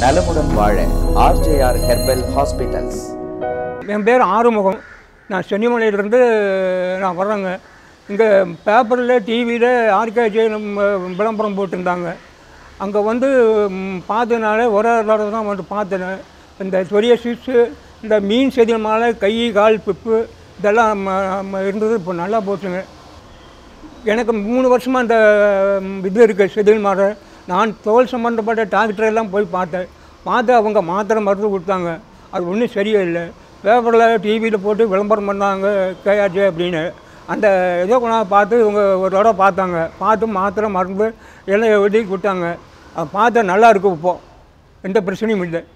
நலமுடன் வாழ RJR herbal hospitals என் பேர் ஆறுமுகம் நான் சென்னிமலையிலேருந்து நான் வர்றேங்க இங்கே பேப்பரில் டிவியில் ஆர்கேஜி விளம்பரம் போட்டிருந்தாங்க அங்கே வந்து ம், பார்த்ததுனால ஒரே தடவை தான் வந்து பார்த்தேன் இந்த சொரியாசிஸு இந்த மீன் செதில்மால கை கால் பிப்பு இதெல்லாம் ம- ம- இருந்தது இப்போ நல்லா போச்சுங்க எனக்கு மூணு வருஷமாக இந்த ம், இது இருக்குது செதில் மாற நான் தோல் சம்மந்தப்பட்ட டாக்டர் எல்லாம் போய் பார்த்தேன் பார்த்து அவங்க மாத்திரை மருந்து கொடுத்தாங்க அது ஒன்றும் சரியே இல்லை பேப்பரில் டிவியில் போட்டு விளம்பரம் பண்ணாங்க கேஆர்ஜே அப்படின்னு அந்த ஏதோ கொண்டாந்து பார்த்து இவங்க ஒரு தடவை பார்த்தாங்க பார்த்து மாத்திரை மருந்து எல்லாம் எழுதி கொடுத்தாங்க அதை பார்த்தா நல்லா இருக்கு இப்போ எந்த பிரச்சனையும் இல்லை